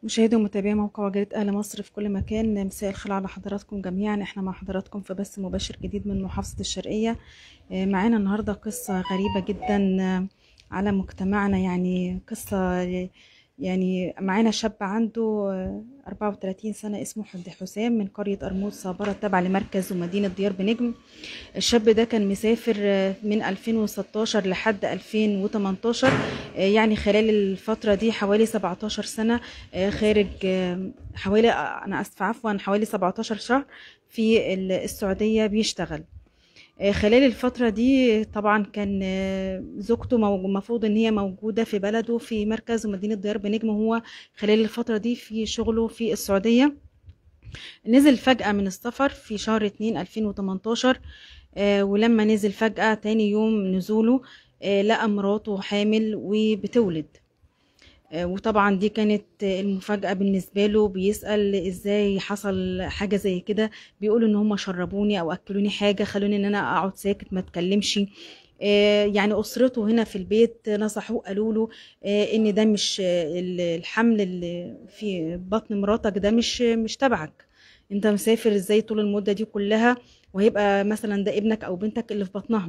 مشاهدي ومتابعي موقع وجريدة أهل مصر في كل مكان مساء الخير على حضراتكم جميعا احنا مع حضراتكم في بث مباشر جديد من محافظة الشرقية آه، معانا النهاردة قصة غريبة جدا آه، على مجتمعنا يعني قصة يعني معانا شاب عنده آه، 34 سنة اسمه حد حسام من قرية أرموز صابرة تابعة لمركز ومدينة ديار بنجم الشاب ده كان مسافر آه، من 2016 لحد 2018 آه، يعني خلال الفترة دي حوالي 17 سنة آه، خارج آه، حوالي آه، أنا آسفة عفوا حوالي 17 شهر في ال- السعودية بيشتغل آه، خلال الفترة دي طبعا كان آه، زوجته مو- المفروض ان هي موجودة في بلده في مركز ومدينة ديار بنجم هو خلال الفترة دي في شغله في السعودية نزل فجأة من السفر في شهر 2 2018 آه، ولما نزل فجأة تاني يوم نزوله آه، لقى مراته حامل وبتولد آه، وطبعا دي كانت آه، المفاجأة بالنسبة له بيسأل ازاي حصل حاجة زي كده بيقولوا ان هم شربوني او اكلوني حاجة خلوني ان انا اقعد ساكت ما اتكلمش آه، يعني اسرته هنا في البيت نصحوه قالوا له آه، ان ده مش آه، ال- الحمل اللي في بطن مراتك ده مش مش تبعك انت مسافر ازاي طول المدة دي كلها وهيبقى مثلا ده ابنك او بنتك اللي في بطنها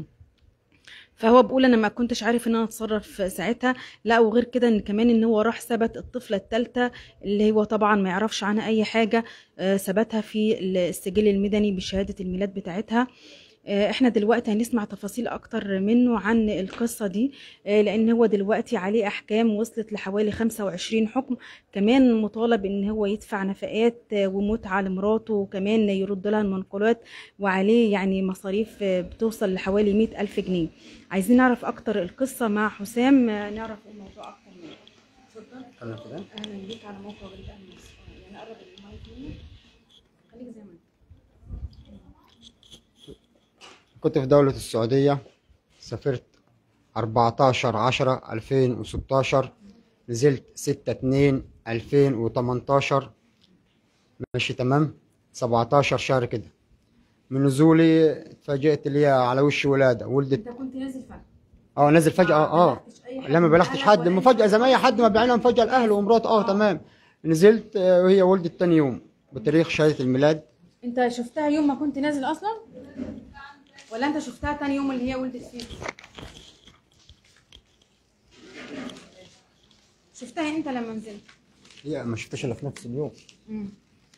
فهو بيقول انا ما كنتش عارف ان انا اتصرف ساعتها لا وغير كده ان كمان ان هو راح ثبت الطفله الثالثه اللي هو طبعا ما يعرفش عنها اي حاجه آه، ثبتها في السجل المدني بشهاده الميلاد بتاعتها آه، احنا دلوقتي هنسمع تفاصيل اكتر منه عن القصة دي آه، لان هو دلوقتي عليه احكام وصلت لحوالي 25 حكم كمان مطالب ان هو يدفع نفقات آه، ومتعة لمراته وكمان يرد لها المنقولات وعليه يعني مصاريف آه، بتوصل لحوالي 100 ألف جنيه عايزين نعرف اكتر القصة مع حسام آه، نعرف الموضوع اكتر منه اتفضل انا كده اهلا بيك على موقع جريدة أهل مصر آه، يعني قرب المايك مني خليك زي ما انت كنت في دولة السعودية سافرت 14 10 2016 نزلت 6 2 2018 ماشي تمام 17 شهر كده من نزولي اتفاجئت اللي هي على وش ولادة ولدت انت كنت نازل فجأة اه نزل فجأة اه بلغتش أي حد لا ما من بلغتش أهلك حد ولا مفاجأة زي ما اي حد ما بيعملها مفاجأة لاهله ومراته اه آه. تمام نزلت آه، وهي ولدت تاني يوم بتاريخ شهادة الميلاد انت شفتها يوم ما كنت نازل اصلا ولا انت شفتها تاني يوم اللي هي ولدت فيه شفتها انت لما نزلت هي ما شفتش الا في نفس اليوم مم.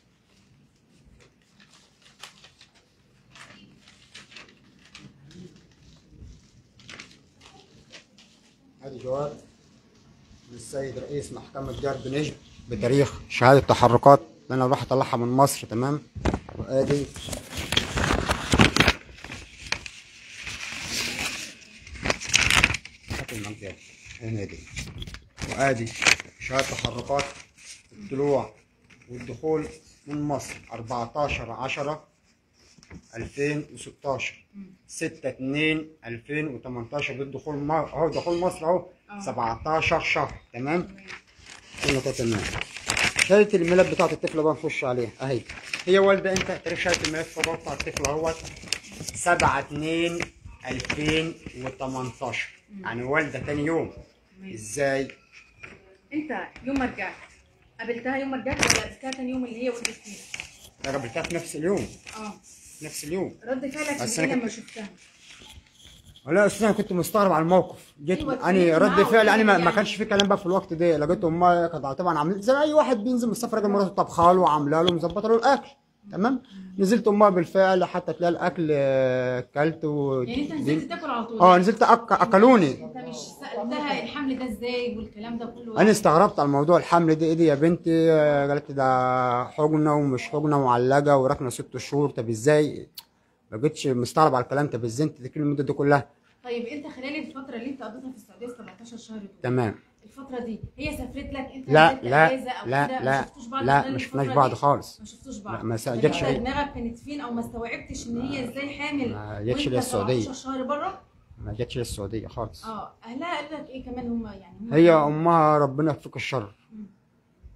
هذه جواب للسيد رئيس محكمة ديار بنجم بتاريخ شهادة تحركات اللي أنا راح أطلعها من مصر تمام وآدي هات المنطقة هنا دي وآدي شهادة تحركات الطلوع والدخول من مصر 14 10 2016 6 2 2018 بالدخول م- اهو دخول مصر اهو آه. 17 شهر تمام كله كده تمام شهادة الميلاد بتاعت الطفلة بقى نخش عليها اهي هي والدة انت تاريخ شهادة الميلاد بتاع بتاع الطفلة اهوت 7 2 2018 يعني والدة تاني يوم ازاي؟ انت يوم ما رجعت قابلتها يوم ما رجعت ولا قابلتها تاني يوم اللي هي ولدت فيه انا قابلتها في نفس اليوم اه نفس اليوم رد فعلك بس ايه أنا لما كنت- شفتها لا اصل انا كنت مستغرب على الموقف جيت أيوة، اني اتكلمت رد معاه فعل انا ما, وكده ما يعني. كانش في كلام بقى في الوقت ده لقيت امها كانت طبعا عامله زي اي واحد بينزل من السفر راجل مراته طبخه له وعامله له مظبطه له الاكل تمام نزلت امها بالفعل حتى تلاقي الاكل آه، اكلت و... يعني انت نزلت تاكل على طول اه نزلت أك... اكلوني انت مش سالتها الحمل ده ازاي والكلام ده كله انا استغربت على الموضوع الحمل ده ايه دي يا بنتي آه، قالت لي ده حجنه ومش حجنه معلقه وركنه ست شهور طب ازاي ما بقتش مستغرب على الكلام طب ازاي انت تاكلي المده دي كلها طيب انت خلال الفتره اللي انت قضيتها في السعوديه 17 شهر دول تمام الفترة دي هي سافرت لك انت لا نزلت لا اجازة او لا كده لا ما شفتوش بعض لا خلال ما شفناش الفترة بعض دي؟ خالص ما شفتوش بعض لا، ما طب جاتش انت ليه. دماغك كانت فين او ما استوعبتش ان هي ازاي حامل ما جاتش وانت ليا السعودية. 17 شهر بره ما جاتش للسعوديه خالص اه اهلها قالوا لك ايه كمان هم يعني هم هي امها ربنا يفك الشر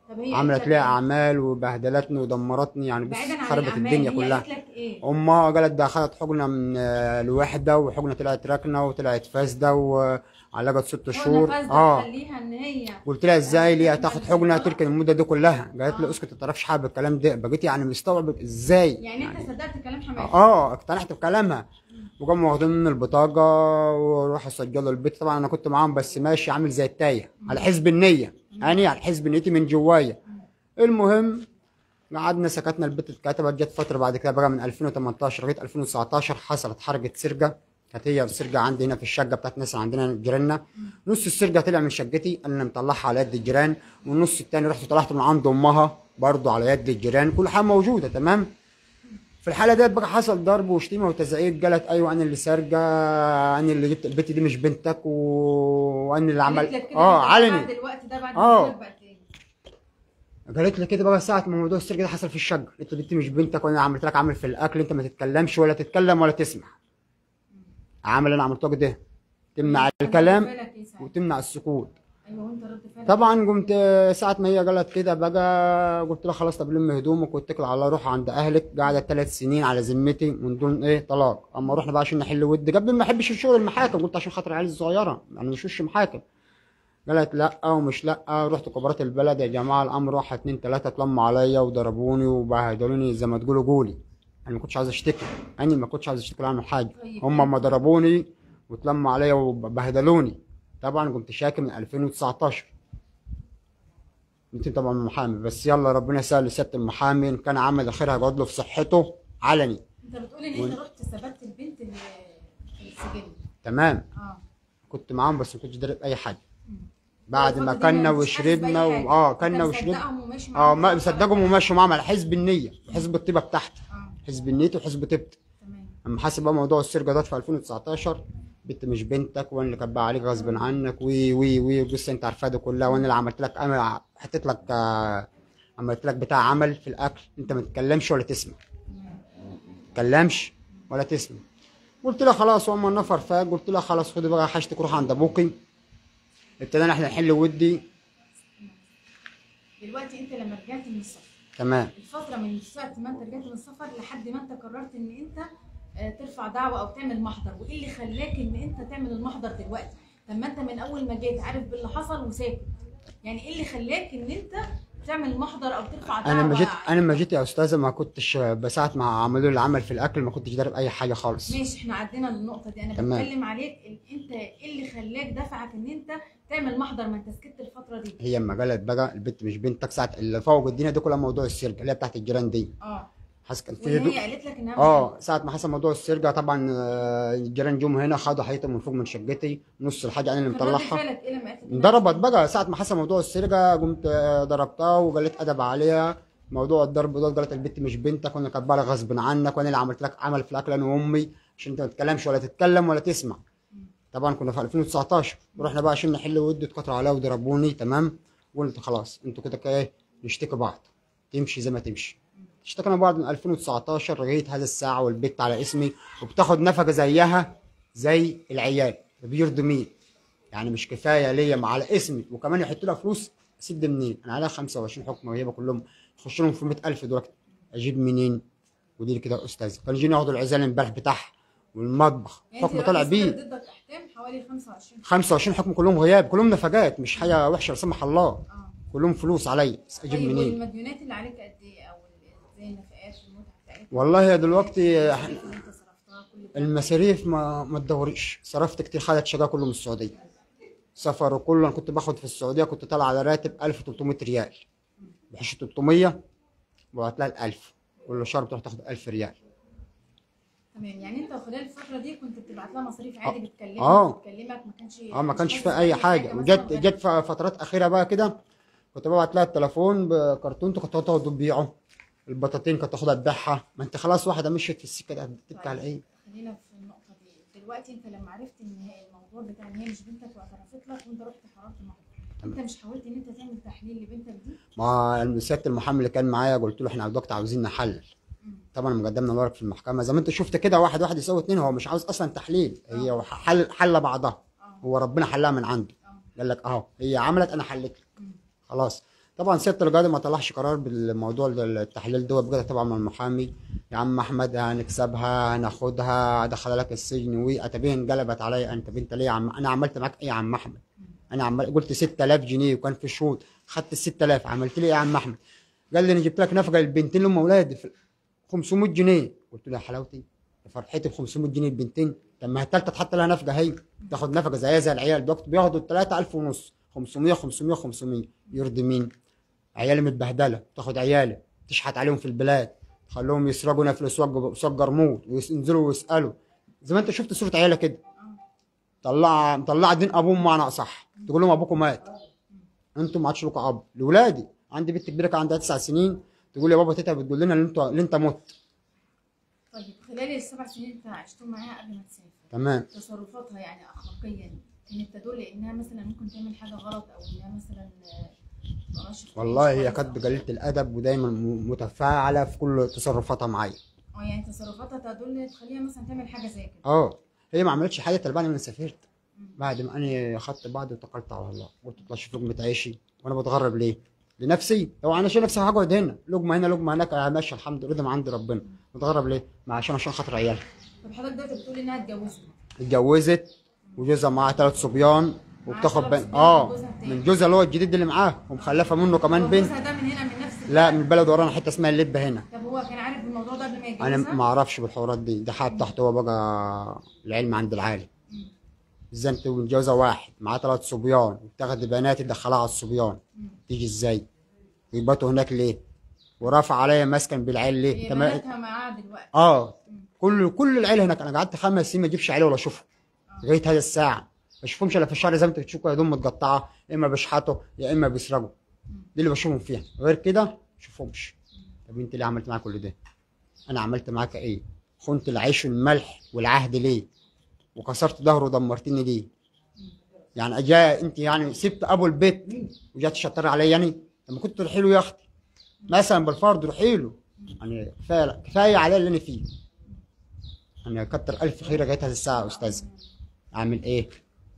طب هي عملت قالت لي لك إيه؟ اعمال وبهدلتني ودمرتني يعني بص بعيدا عن خربت الأعمال، الدنيا هي كلها قالت لك ايه امها قالت ده اخدت حقنه من آه، الوحده وحقنه طلعت راكنه وطلعت فاسده وعلقت ست شهور اه اه خليها ان هي قلت لها ازاي ليه تاخد بس حقنه غلط. تركن المده دي كلها قالت لي آه. اسكت ما تعرفش حابب الكلام ده بقيت يعني مستوعب ازاي يعني انت صدقت كلام حماتك اه اقتنعت بكلامها وقاموا واخدين مني البطاقه وراحوا سجلوا البيت طبعا انا كنت معاهم بس ماشي عامل زي التايه على حزب النيه يعني على حزب نيتي من جوايا المهم قعدنا سكتنا البيت اتكتبت جت فتره بعد كده بقى من 2018 لغايه 2019 حصلت حركه سرقه كانت هي السرقه عندي هنا في الشقه بتاعت ناس عندنا جيراننا نص السرقه طلع من شقتي انا مطلعها على يد الجيران والنص التاني رحت طلعت من عند امها برضه على يد الجيران كل حاجه موجوده تمام في الحاله ديت بقى حصل ضرب وشتيمه وتزعيق قالت ايوه انا اللي سارقه انا اللي جبت البت دي مش بنتك و... وانا اللي قالت عمل لك كده اه بعد علني الوقت ده بعد آه. ما بقت ايه قالت لي كده بقى ساعه ما موضوع السرقه ده حصل في الشقه قلت له البت مش بنتك وانا عملت لك عمل في الاكل انت ما تتكلمش ولا تتكلم ولا تسمع عمل انا عملته كده تمنع رد الكلام فعلك إيه ساعتها؟ وتمنع السكوت ايوه وانت رد فعلك طبعا قمت ساعة ما هي قالت كده بقى قلت لها خلاص طب لم هدومك واتكل على الله روح عند اهلك قاعدة ثلاث سنين على ذمتي من دون ايه طلاق اما رحنا بقى عشان نحل ود قبل ما احبش الشغل المحاكم قلت عشان خاطر العيال الصغيرة يعني مش وش محاكم قالت لا ومش لا رحت كبارات البلد يا جماعة الامر واحد اتنين تلاتة اتلموا عليا وضربوني وبهدلوني زي ما تقولوا قولي انا ما كنتش عايز اشتكي انا ما كنتش عايز اشتكي ولا اعمل حاجة طيب. هم ما ضربوني واتلموا عليا وبهدلوني طبعا كنت شاكي من 2019 انت طبعا محامي بس يلا ربنا يسهل لسياده المحامي ان كان عمل خير هيقعد له في صحته علني انت بتقول ان انت رحت ثبت البنت اللي في السجن تمام اه كنت معاهم بس ما كنتش دارب اي حاجه بعد ما الفترة دي كنا مش حاسس بأي وشربنا و... حاجة. اه انت كنا وشربنا مصدقهم وماشي اه معاهم ما ولا مصدقهم وماشوا معاهم على حزب النيه وحزب الطيبه بتاعتي اه حزب النية وحزب طيبتي تمام اما حاسب بقى موضوع السرقه ده في 2019 بنت مش بنتك وانا اللي كبع عليك غصب عنك وي وي وي بص انت عارفها دي كلها وانا اللي عملت لك انا حطيت لك آه، عملت لك بتاع عمل في الاكل انت ما تتكلمش ولا تسمع تتكلمش ولا تسمع قلت لها خلاص واما النفر فاق قلت لها خلاص خدي بقى حاجتك روح عند ابوكي ابتدينا احنا نحل ودي دلوقتي انت لما رجعت من السفر تمام الفترة من ساعة ما انت رجعت من السفر لحد ما انت قررت ان انت آه، ترفع دعوة او تعمل محضر وايه اللي خلاك ان انت تعمل المحضر دلوقتي طب ما انت من اول ما جيت عارف باللي حصل وساكت يعني ايه اللي خلاك ان انت تعمل محضر او ترفع دعوة انا ما جيت انا ما جيت يا استاذه ما كنتش بساعة ما عملوا لي العمل في الاكل ما كنتش دارب اي حاجه خالص ماشي احنا عدينا للنقطة دي انا تمام. بتكلم عليك ال- انت ايه اللي خلاك دفعك ان انت تعمل محضر ما انت سكت الفترة دي هي اما قالت بقى البنت مش بنتك ساعه اللي فوق الدنيا دي كلها موضوع السرقه اللي هي بتاعت الجيران دي اه حاسس كان في وان هدوء هي قالت لك انها اه ساعه ما حصل موضوع السرقه طبعا آه، الجيران جم هنا خدوا حيطه من فوق من شقتي نص الحاجه انا اللي كان رد مطلعها فعلك ايه لما قالت لك إنها انضربت بقى ساعه ما حصل موضوع السرقه قمت آه، ضربتها وقالت ادب عليها موضوع الضرب ده قالت البنت مش بنتك وانا كاتبه لك غصب عنك وانا اللي عملت لك عمل في الاكل انا وامي عشان انت ما تتكلمش ولا تتكلم ولا تسمع طبعا كنا في 2019 ورحنا بقى عشان نحل ود اتكتروا عليا وضربوني تمام قلت خلاص انتوا كده كده ايه نشتكي بعض تمشي زي ما تمشي اشتكينا بعض من 2019 لغايه هذا الساعه والبت على اسمي وبتاخد نفقه زيها زي العيال بيرضوا مين يعني مش كفايه ليا على اسمي وكمان يحطوا لها فلوس اسد منين انا عليها 25 حكم وهي كلهم يخش لهم في 100000 دلوقتي اجيب منين ودي كده استاذ كانوا يجيني ياخدوا العزال امبارح بتاعها والمطبخ يعني انت حكم طالع دلوقتي بيه صدر ضدك احكام حوالي 25 25 حكم كلهم غياب كلهم نفقات مش حاجه وحشه لا سمح الله اه كلهم فلوس عليا بس اجيب طيب منين والمديونات اللي عليك قد ايه او ال- زي النفقات والمتعه بتاعتك والله يا دلوقتي اللي انت صرفتها كل ده المصاريف ما ما تدوريش صرفت كتير خدت شقه كله من السعوديه سفر وكله انا كنت باخد في السعوديه كنت طالع على راتب 1300 ريال بحش 300 وهتلاقي ال 1000 كل شهر بتروح تاخد 1000 ريال تمام يعني انت خلال الفتره دي كنت بتبعت لها مصاريف عادي بتكلمك اه. بتكلمك ما كانش اه ما مش كانش حاسس في اي بأي حاجه مثلاً وجت ولا- جت في فترات اخيره بقى كده كنت ببعت لها التليفون بكرتون كنت تاخده تبيعه البطاطين كنت تاخدها تبيعها ما انت خلاص واحده مشيت في السكه ده هتبكي على ايه خلينا في النقطه دي دلوقتي انت لما عرفت ان هي الموضوع بتاع ان هي مش بنتك واعترفت لك وانت رحت حررت محضر انت مش حاولت ان انت تعمل تحليل لبنتك دي ما سياده المحامي اللي كان معايا قلت له احنا دلوقتي عاوزين نحلل طبعا لما قدمنا الورق في المحكمه زي ما انت شفت كده واحد واحد يساوي اتنين هو مش عاوز اصلا تحليل هي حل حل بعضها اه هو ربنا حلها من عنده اه قال لك اهو هي عملت انا حلت لك مم. خلاص طبعا سياده القاضي ما طلعش قرار بالموضوع ده- التحليل ده بقى طبعا من المحامي يا عم احمد هنكسبها هناخدها هدخلها لك السجن واتبيه انقلبت عليا انت انت ليه يا عم انا عملت معاك ايه يا عم احمد انا عمال قلت 6000 جنيه وكان في شروط خدت ال 6000 عملت لي ايه يا عم احمد قال لي انا جبت لك نفقه للبنتين اللي هم اولادي في 500 جنيه قلت له يا حلاوتي يا فرحتي ب 500 جنيه البنتين طب ما هي التالتة تحط لها نفقه هي تاخد نفقه زيها زي العيال دلوقتي بياخدوا 3000 ونص 500 500 500 يرضي مين؟ عيالي متبهدله تاخد عيالي تشحت عليهم في البلاد تخليهم يسرقوا هنا في الاسواق سوق جرموط وينزلوا ويسالوا زي ما انت شفت صوره عيالة كده طلع مطلع دين ابوهم معنى اصح تقول لهم ابوكم مات انتم ما عادش لكم اب لاولادي عندي بنت كبيره كان عندها تسع سنين تقول يا بابا تيتا بتقول لنا ان انت ان انت مت طيب خلال السبع سنين انت عشتهم معاها قبل ما تسافر تمام تصرفاتها يعني اخلاقيا كانت تدل انها مثلا ممكن تعمل حاجه غلط او انها مثلا آه، تبقاش في والله هي كويس كانت أو- قليله الادب ودايما م- متفاعله في كل تصرفاتها معايا اه يعني تصرفاتها تدل تخليها مثلا تعمل حاجه زي كده اه هي ما عملتش حاجه طلباني من سافرت بعد ما انا اخدت بعض وتوكلت على الله قلت اطلع اشوف لقمه عيشي وانا بتغرب ليه؟ لنفسي لو انا شايف نفسي هقعد هنا لقمه هنا لقمه هناك آه ماشي الحمد لله من عند ربنا بتغرب ليه؟ ما عشان عشان خاطر عيالها طب حضرتك دلوقتي بتقول انها اتجوزت اتجوزت وجوزها معاها ثلاث صبيان وبتاخد ثلاث بن صبيان اه وجوزها التاني. من جوزها اللي هو الجديد اللي معاه ومخلفه منه كمان هو بنت جوزها ده من هنا من نفس لا البلد؟ من بلد ورانا حته اسمها اللبه هنا طب هو كان عارف بالموضوع ده قبل ما يتجوزها؟ انا ما اعرفش بالحوارات دي ده حاجه تحت هو بقى العلم عند العالم مم. ازاي انت متجوزه واحد معاه ثلاث صبيان وبتاخد بنات تدخلها على الصبيان مم. تيجي ازاي ويباتوا هناك ليه ورافع عليا مسكن بالعيل ليه هي تمام بناتها معاها دلوقتي اه مم. كل كل العيله هناك انا قعدت خمس سنين ما اجيبش عيله ولا اشوفهم لغايه هذه الساعه ما اشوفهمش الا في الشارع زي ما انت بتشوفوا هدوم متقطعه يا اما بيشحتوا يا اما بيسرقوا دي اللي بشوفهم فيها غير كده ما اشوفهمش طب انت ليه عملت معايا كل ده انا عملت معاك ايه خنت العيش والملح والعهد ليه وكسرت ظهره ودمرتني ليه يعني اجا انت يعني سبت ابو البيت وجات تشطر عليا يعني لما كنت تروحي له يا اختي مثلا بالفرض روحي له يعني كفايه كفايه عليا اللي انا فيه انا كتر الف خير لغايه هذه الساعه يا استاذ اعمل ايه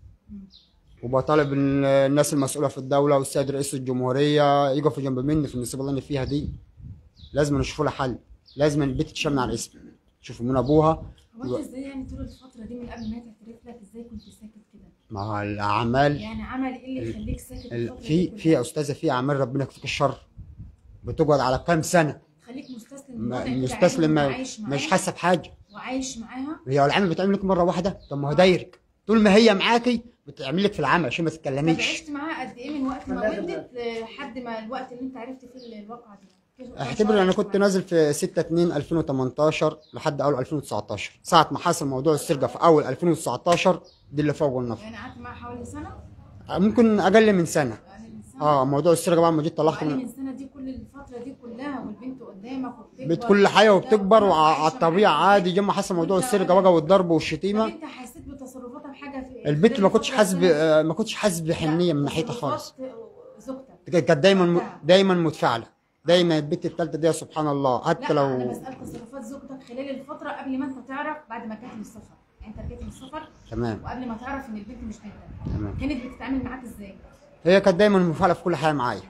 وبطالب ال- الناس المسؤوله في الدوله والسيد رئيس الجمهوريه يقفوا جنب مني في النصيبه اللي انا فيها دي لازم نشوفوا لها حل لازم البيت تشمل على الاسم شوفوا من ابوها هو انت ازاي يعني طول الفتره دي من قبل ما هي تعترف لك ازاي كنت ساكت كده؟ مع الاعمال يعني عمل ايه اللي يخليك ساكت ال- الفترة دي في كلها؟ في يا استاذه في اعمال ربنا يكفيك الشر بتقعد على كام سنه تخليك مستسلم ما- للوضع كده مستسلم عادي ما- وعايش مش معاها حاسه بحاجه وعايش معاها هي العمل بتعمل لك مره واحده طب ما هو دايرك طول ما هي معاكي بتعمل لك في العمل عشان ما طب تتكلميش عشت معاها قد ايه من وقت ما ولدت لحد ما الوقت اللي انت عرفت فيه الواقعه دي؟ كيف- كم اعتبر شهر انا عشت كنت معاها؟ نازل في 6 2 2018 لحد اول 2019 ساعه ما حصل موضوع السرقه في اول 2019 دي اللي فوق النفر يعني قعدت معاها حوالي سنه ممكن اقل من سنه اقل من سنه اه موضوع السرقه بقى لما جيت طلعت واقل من من سنه دي كل الفتره دي كلها والبنت قدامك وبتكبر بيت كل حاجه وبتكبر وعايشة وعلى معاك. الطبيعه عادي جنب حصل موضوع وانت- السرقه بقى والضرب طب والشتيمه انت حسيت بتصرفاتها بحاجه في البنت خلال ما كنتش الفترة حاسس ب- السنة؟ آه، ما كنتش حاسس بحنيه من ناحيتها تصرفات خالص زوجتك كانت دايما وقتها. دايما متفاعله دايما البنت الثالثه دي سبحان الله حتى لا انا لو بسال تصرفات زوجتك خلال الفتره قبل ما انت تعرف بعد ما كانت من السفر يعني انت رجعت من السفر تمام وقبل ما تعرف ان البنت مش بنتك تمام كانت بتتعامل معاك ازاي؟ هي كانت دايما مفعله في كل حاجه معايا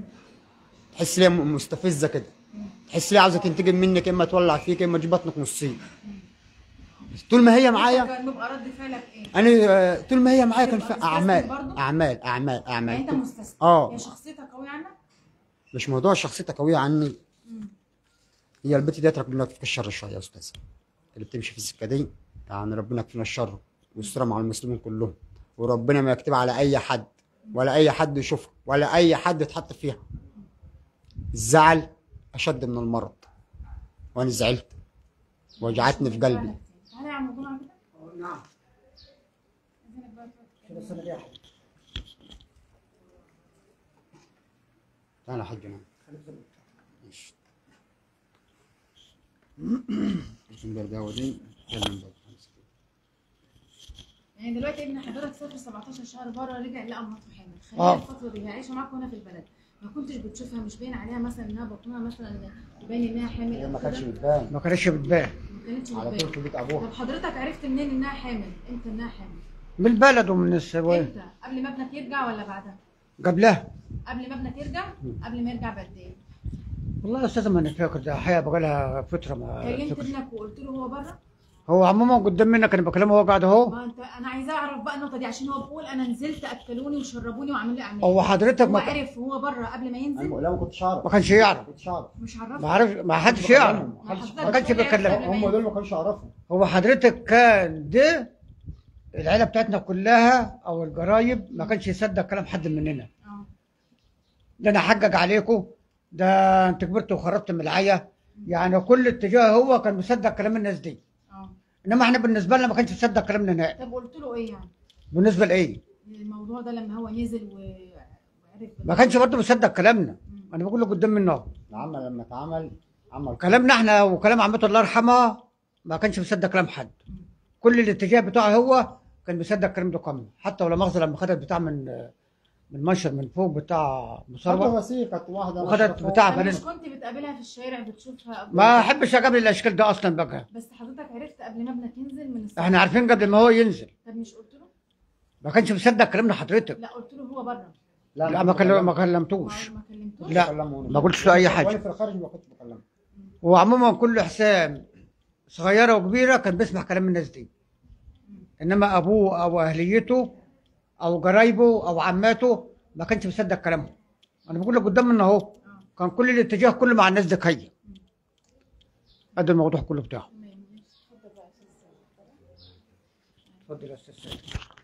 تحس ليها م- مستفزه كده تحس ليها عاوزه تنتقم منك اما تولع فيك اما تجيب بطنك نصين طول ما هي معايا كان بيبقى رد فعلك ايه؟ انا آه، طول ما هي معايا كان بتبقى في مستسلم اعمال برضه؟ اعمال اعمال يعني اعمال انت طول- مستسلم اه هي شخصيتك قويه عنك؟ مش موضوع شخصيتها قويه عني هي البنت ديت ربنا يكفيك الشر شويه يا استاذ اللي بتمشي في السكه دي يعني ربنا يكفينا الشر والستر مع المسلمين كلهم وربنا ما يكتب على اي حد ولا اي حد يشوفها ولا اي حد يتحط فيها الزعل اشد من المرض وانا زعلت وجعتني في قلبي تعالى يا عم جمعه كده نعم عايزينك بقى تقعد تتكلم. تعالى يا حاج نعم ماشي الفنجان القهوة دي كلم بقى. يعني دلوقتي ابن حضرتك سافر 17 شهر بره رجع لقى مراته حامل خلال آه. الفتره دي هي عايشه معاك هنا في البلد ما كنتش بتشوفها مش باين عليها مثلا انها بطنها مثلا باين انها حامل هي او ما كده كانتش بتبان ما كانتش بتبان ما كانتش على طول بتبان في بيت ابوها طب حضرتك عرفت منين انها حامل امتى انها حامل من البلد ومن السواد امتى قبل ما ابنك يرجع ولا بعدها قبلها قبل ما ابنك يرجع قبل ما يرجع بقد ايه والله يا استاذ ما انا فاكر ده حقيقه بقى لها فتره ما كلمت أفتكرش. ابنك وقلت له هو بره هو عموما قدام منك انا بكلمه وهو قاعد اهو ما انت انا عايزه اعرف بقى النقطه دي عشان هو بيقول انا نزلت اكلوني وشربوني وعملوا لي اعمال هو حضرتك هو ما, عرف هو بره قبل ما ينزل لا ما كنتش اعرف ما كانش يعرف ما كنتش اعرف مش عرفه ما عرفش ما حدش يعرف ما حضرتك ما كانش بتقول عرف بيكلم. قبل ما هم ينزل. دول ما كانش يعرفوا هو حضرتك كان ده العيله بتاعتنا كلها او الجرايب ما كانش يصدق كلام حد مننا اه ده انا حجج عليكم ده انت كبرت وخرجت من العيا يعني كل اتجاه هو كان مصدق كلام الناس دي اه انما احنا بالنسبه لنا ما كانش يصدق كلامنا نهائي طب قلت له ايه يعني بالنسبه لايه الموضوع ده لما هو نزل و- وعرف ما كانش برضه مصدق كلامنا انا بقول له قدام منه العمل لما اتعمل عمل كلامنا احنا وكلام عمته الله يرحمها ما كانش مصدق كلام حد كل الاتجاه بتاعه هو كان مصدق كلام ده كامل حتى ولا مؤاخذه لما خدت بتاع من من منشر من فوق بتاع خدت مصروه وثيقه واحده وخدت ماشية فوق. بتاع طب مش فلان كنت بتقابلها في الشارع بتشوفها قبل ما احبش اقابل الاشكال ده اصلا بقى بس حضرتك عرفت قبل ما ابنك ينزل من السفر احنا عارفين قبل ما هو ينزل طب مش قلت له ما كانش مصدق كلامنا حضرتك لا قلت له هو بره لا ما كلم- ما ما كلمتوش ما كلمتوش لا، ما قلتش له أي حاجة. وانا في الخارج ما كنتش بكلمه وعموما كل حسام صغيره وكبيره كان بيسمع كلام الناس دي انما ابوه او اهليته او قرايبه او عماته ما كانش مصدق كلامهم انا بقول لك قدام منه اهو كان كل الاتجاه كله مع الناس دي هي ادي الموضوع كله بتاعه اتفضل يا استاذ سيد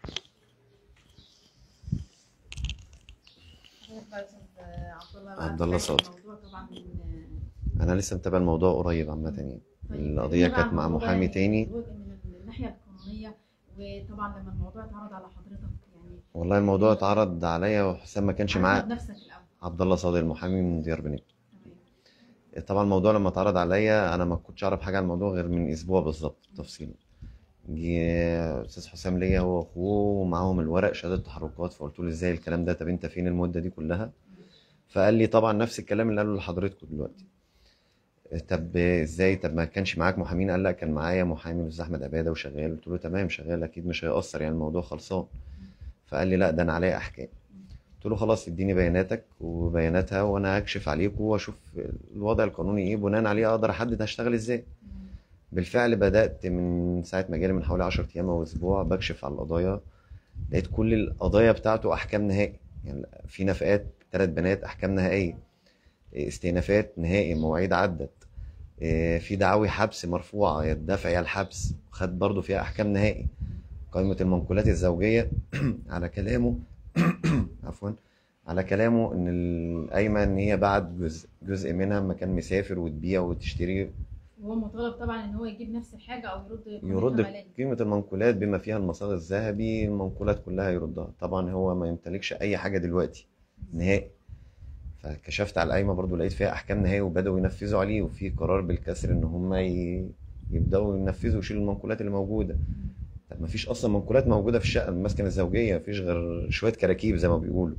عبد الله صادق. الموضوع طبعا من انا لسه متابع الموضوع قريب عامه يعني طيب، القضيه كلمنا كانت عن مع الموضوع محامي يعني تاني جزء من الناحيه القانونيه وطبعا لما الموضوع اتعرض على حضرتك يعني والله الموضوع اتعرض عليا وحسام ما كانش عرفنا معاه بنفسك الاول عبد الله صادق المحامي من ديار بني تمام طبعا الموضوع لما اتعرض عليا انا ما كنتش اعرف حاجه عن الموضوع غير من اسبوع بالظبط تفصيلا جه استاذ حسام ليا هو واخوه ومعاهم الورق شهاده تحركات فقلت له ازاي الكلام ده طب انت فين المده دي كلها فقال لي طبعا نفس الكلام اللي قاله لحضرتكم دلوقتي طب ازاي طب ما كانش معاك محامين قال لا كان معايا محامي الاستاذ احمد عباده وشغال قلت له تمام شغال اكيد مش هيأثر يعني الموضوع خلصان فقال لي لا ده انا عليا احكام قلت له خلاص اديني بياناتك وبياناتها وانا هكشف عليكم واشوف الوضع القانوني ايه بناء عليه اقدر احدد هشتغل ازاي بالفعل بدأت من ساعة ما جالي من حوالي 10 أيام أو أسبوع بكشف على القضايا لقيت كل القضايا بتاعته أحكام نهائي يعني في نفقات ثلاث بنات أحكام نهائية استئنافات نهائي مواعيد عدت إيه، في دعاوي حبس مرفوعة يا الدفع يا الحبس خد برضه فيها أحكام نهائي قائمة المنقولات الزوجية على كلامه عفوا على كلامه إن القايمة إن هي بعت جزء جزء منها لما كان مسافر وتبيع وتشتري وهو مطالب طبعا ان هو يجيب نفس الحاجه او يرد قيمتها يرد مالية. قيمة المنقولات بما فيها المصاغ الذهبي المنقولات كلها يردها طبعا هو ما يمتلكش أي حاجة دلوقتي نهائي فكشفت على القايمة برضو لقيت فيها أحكام نهائي وبدأوا ينفذوا عليه وفي قرار بالكسر إن هم ي... يبدأوا ينفذوا ويشيلوا المنقولات اللي موجودة طب ما فيش أصلا منقولات موجودة في الشقة المسكن الزوجية مفيش غير شوية كراكيب زي ما بيقولوا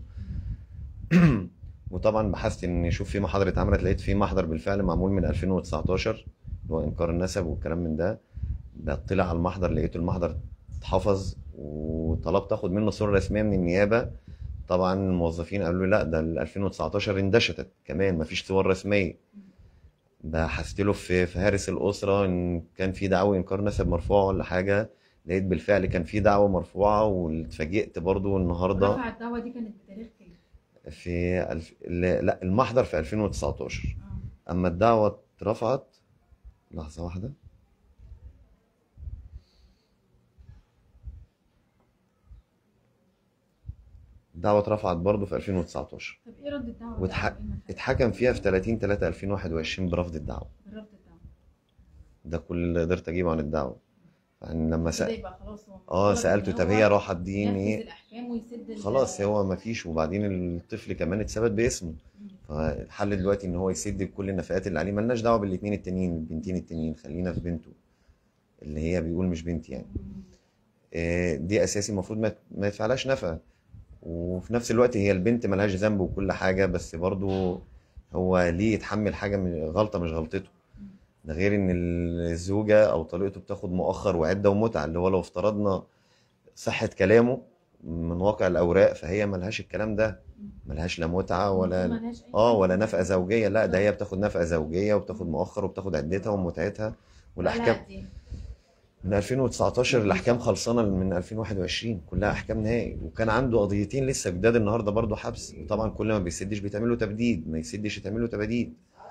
وطبعا بحثت ان اشوف في محاضر اتعملت لقيت في محضر بالفعل معمول من 2019 اللي هو انكار النسب والكلام من ده بطلع على المحضر لقيت المحضر اتحفظ وطلبت اخد منه صوره رسميه من النيابه طبعا الموظفين قالوا لي لا ده ال 2019 اندشتت كمان مفيش صور رسميه بحثت له في في هارس الاسره ان كان في دعوى انكار نسب مرفوعه ولا حاجه لقيت بالفعل كان في دعوه مرفوعه واتفاجئت برضو النهارده رفع الدعوه دي كانت بتاريخ كام؟ في الف... لا المحضر في 2019 اه اما الدعوه اترفعت لحظه واحده الدعوه اترفعت برضه في 2019 طب ايه رد الدعوه؟ واتح- بقى؟ إيه المفاد؟ اتحكم فيها في 30 3 2021 برفض الدعوه رد الدعوه ده كل اللي قدرت اجيبه عن الدعوه يعني لما كده سأل يبقى خلاص هو اه مطالب سالته إن طب هو هي راحت دين ينفذ ايه الاحكام ويسد ال- خلاص هو ما فيش وبعدين الطفل كمان اتثبت باسمه مم. فالحل دلوقتي ان هو يسد كل النفقات اللي عليه ملناش دعوه بالاثنين التانيين البنتين التانيين خلينا في بنته اللي هي بيقول مش بنتي يعني مم. آه، دي اساسي المفروض ما ما يدفعلهاش نفقه وفي نفس الوقت هي البنت ملهاش ذنب وكل حاجه بس برضو هو ليه يتحمل حاجه من غلطه مش غلطته ده غير ان الزوجه او طليقته بتاخد مؤخر وعده ومتعه اللي هو لو افترضنا صحه كلامه من واقع الاوراق فهي ملهاش الكلام ده ملهاش لا متعه ولا ملهاش أي اه حاجة. ولا نفقه زوجيه لا ده هي بتاخد نفقه زوجيه وبتاخد مؤخر وبتاخد عدتها ومتعتها والاحكام لا، دي. من 2019 الاحكام خلصانه من 2021 كلها احكام نهائي وكان عنده قضيتين لسه جداد النهارده برضه حبس وطبعا كل ما بيسدش بيتعمل له تبديد ما يسدش يتعمل له تبديد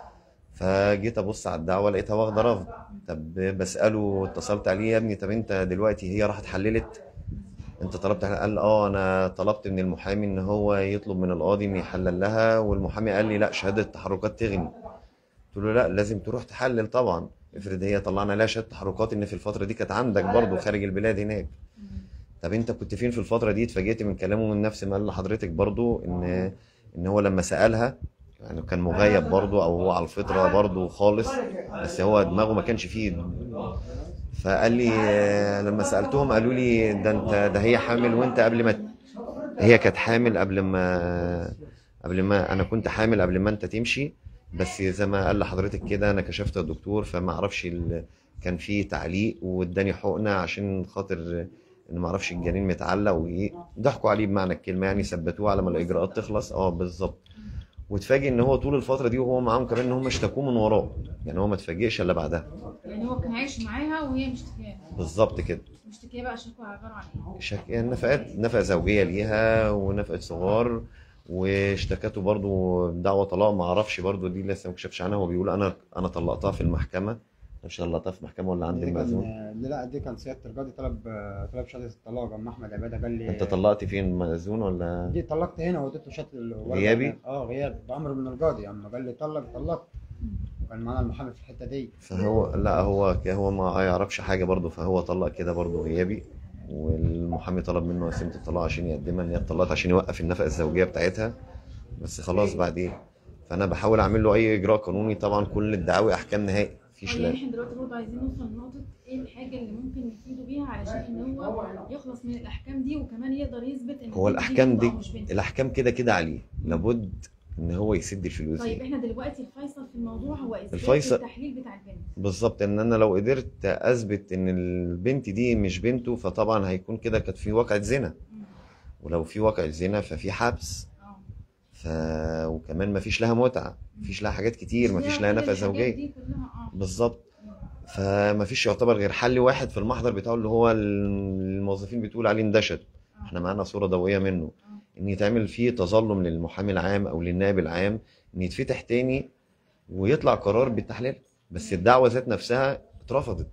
فجيت ابص على الدعوه لقيتها واخده رفض طب بساله اتصلت عليه يا ابني طب انت دلوقتي هي راحت حللت انت طلبت قال اه انا طلبت من المحامي ان هو يطلب من القاضي ان يحلل لها والمحامي قال لي لا شهاده تحركات تغني قلت له لا لازم تروح تحلل طبعا افرض هي طلعنا لها شهاده تحركات ان في الفتره دي كانت عندك برضه خارج البلاد هناك طب انت كنت فين في الفتره دي اتفاجئت من كلامه من نفس ما قال لحضرتك برضه ان ان هو لما سالها يعني كان مغيب برضه او هو على الفطره برضه خالص بس هو دماغه ما كانش فيه فقال لي آه، لما سالتهم قالوا لي ده انت ده هي حامل وانت قبل ما ت- هي كانت حامل قبل ما قبل ما انا كنت حامل قبل ما انت تمشي بس زي ما قال لحضرتك كده انا كشفت الدكتور فما اعرفش ال... كان في تعليق واداني حقنه عشان خاطر ان ما اعرفش الجنين متعلق وايه ضحكوا عليه بمعنى الكلمه يعني ثبتوه على ما الاجراءات تخلص اه بالظبط واتفاجئ ان هو طول الفتره دي وهو معاهم كمان ان هم اشتكوه من وراه يعني هو ما اتفاجئش الا بعدها يعني هو كان عايش معاها وهي مشتكياه بالظبط كده مشتكياه بقى شكوى عباره عن ايه؟ شك... يعني نفقات نفقة زوجية ليها ونفقة صغار واشتكته برضو بدعوة طلاق ما اعرفش برضو دي لسه ما كشفش عنها هو بيقول انا انا طلقتها في المحكمة مش طلقتها في محكمة ولا عند دي المأذون كان لا دي كان سياده القاضي طلب طلب شهاده الطلاق اما احمد عباده قال لي انت طلقت فين المأذون ولا دي طلقت هنا وديته شهاده الورقة غيابي؟ هنا. اه غيابي بامر من القاضي اما قال لي طلق طلقت وكان معانا المحامي في الحته دي فهو لا هو هو ما يعرفش حاجة برضو فهو طلق كده برضو غيابي والمحامي طلب منه قسيمة الطلاق عشان يقدمها ان هي اتطلقت عشان يوقف النفقة الزوجية بتاعتها بس خلاص بعدين فانا بحاول اعمل له اي اجراء قانوني طبعا كل الدعاوي احكام نهائي مفيش يعني لا احنا دلوقتي برضه عايزين نوصل لنقطة ايه الحاجة اللي ممكن نفيده بيها علشان ان هو يخلص من الأحكام دي وكمان يقدر يثبت ان هو البنت الاحكام بنته دي أو مش بنته. الاحكام كده كده عليه لابد ان هو يسد الفلوس طيب دي احنا دلوقتي الفيصل في الموضوع هو اثبات الفيصل- التحليل بتاع البنت بالظبط ان انا لو قدرت اثبت ان البنت دي مش بنته فطبعا هيكون كده كانت في واقعة زنا مم. ولو في واقعة زنا ففي حبس اه ف... وكمان مفيش لها متعة مفيش لها حاجات كتير مفيش لها كل نفقة الحاجات زوجية دي كلها اه بالظبط فمفيش يعتبر غير حل واحد في المحضر بتاعه اللي هو الموظفين بتقول عليه اندشت احنا معانا صورة ضوئية منه ان يتعمل فيه تظلم للمحامي العام او للنائب العام ان يتفتح تاني ويطلع قرار بالتحليل بس الدعوة ذات نفسها اترفضت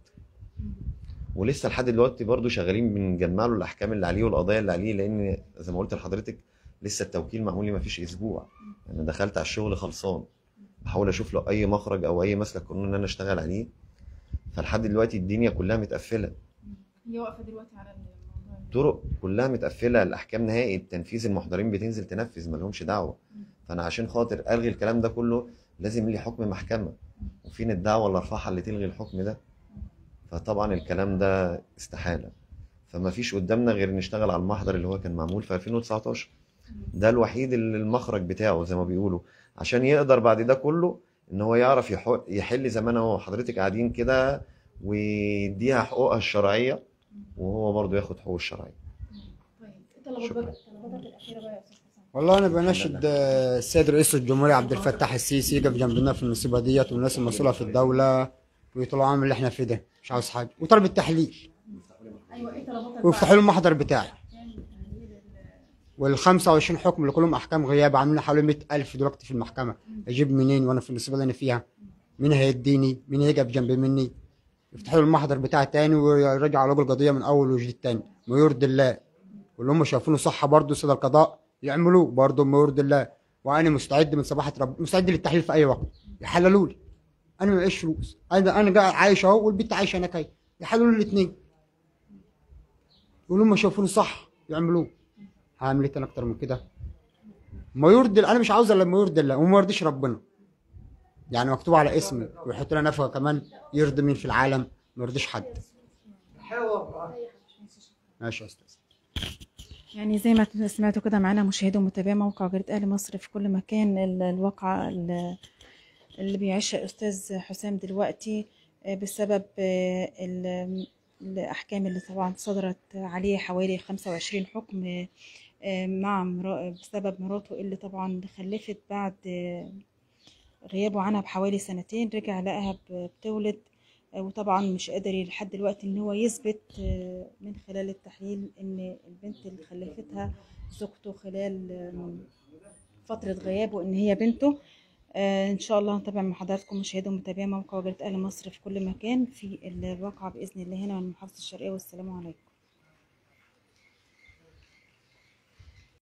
ولسه لحد دلوقتي برضو شغالين بنجمع له الاحكام اللي عليه والقضايا اللي عليه لان زي ما قلت لحضرتك لسه التوكيل معمول لي مفيش اسبوع انا دخلت على الشغل خلصان بحاول اشوف له اي مخرج او اي مسلك قانوني ان انا اشتغل عليه فلحد دلوقتي الدنيا كلها متقفله هي واقفة دلوقتي على الموضوع ده. طرق كلها متقفله الاحكام نهائي التنفيذ المحضرين بتنزل تنفذ ما لهمش دعوه فانا عشان خاطر الغي الكلام ده كله لازم لي حكم محكمه وفين الدعوه اللي ارفعها اللي تلغي الحكم ده فطبعا الكلام ده استحاله فما فيش قدامنا غير نشتغل على المحضر اللي هو كان معمول في 2019 ده الوحيد اللي المخرج بتاعه زي ما بيقولوا عشان يقدر بعد ده كله ان هو يعرف يحو- يحل زي ما انا وحضرتك قاعدين كده ويديها حقوقها الشرعيه وهو برضه ياخد حقوقه الشرعيه طيب طلبات بقى طلباتك الأخيرة بقى يا أستاذ حسام والله انا بناشد آه، السيد رئيس الجمهوريه عبد الفتاح السيسي يقف جنبنا في المصيبه ديت والناس المسؤوله في الدوله ويطلعوا عامل اللي احنا فيه ده مش عاوز حاجه وطلب التحليل أيوه ايه طلباتك ويفتحوا له المحضر بتاعي يعني تحليل ال- وال 25 حكم اللي كلهم احكام غياب عاملين حوالي 100000 دلوقتي في المحكمه اجيب منين وانا في المصيبه اللي انا فيها مين هيديني مين هيقف جنب مني يفتحوا له المحضر بتاعي تاني ويرجعوا له القضيه من اول وجديد تاني ما يرضي الله واللي هم شايفينه صح برضه سيد القضاء يعملوه برضه ما يرضي الله وانا مستعد من صباحه رب مستعد للتحليل في اي وقت يحللوا لي انا معيش فلوس انا انا قاعد عايش اهو والبنت عايشه هناك اهي يحللوا لي الاثنين واللي هم شايفينه صح يعملوه هعمل ايه تاني اكتر من كده ما يرضي انا مش عاوز الا ما يرضي الله وما يرضيش ربنا يعني مكتوب على اسمي ويحط لنا نفقه كمان يرضي مين في العالم ما يرضيش حد ماشي يا استاذ يعني زي ما سمعتوا كده معانا مشاهدي ومتابعي موقع جريدة أهل مصر في كل مكان ال- الواقعة ال- اللي بيعيشها أستاذ حسام دلوقتي آه، بسبب آه، ال- الأحكام اللي طبعا صدرت عليه حوالي 25 حكم آه، مع مرا- بسبب مراته اللي طبعا خلفت بعد آه، غيابه عنها بحوالي سنتين رجع لقاها ب- بتولد آه، وطبعا مش قادر لحد دلوقتي ان هو يثبت آه، من خلال التحليل ان البنت اللي خلفتها زوجته خلال آم، فترة غيابه ان هي بنته آه، ان شاء الله هنتابع مع حضراتكم مشاهدة ومتابعة موقع وجرة اهل مصر في كل مكان في الواقعة باذن الله هنا من محافظة الشرقية والسلام عليكم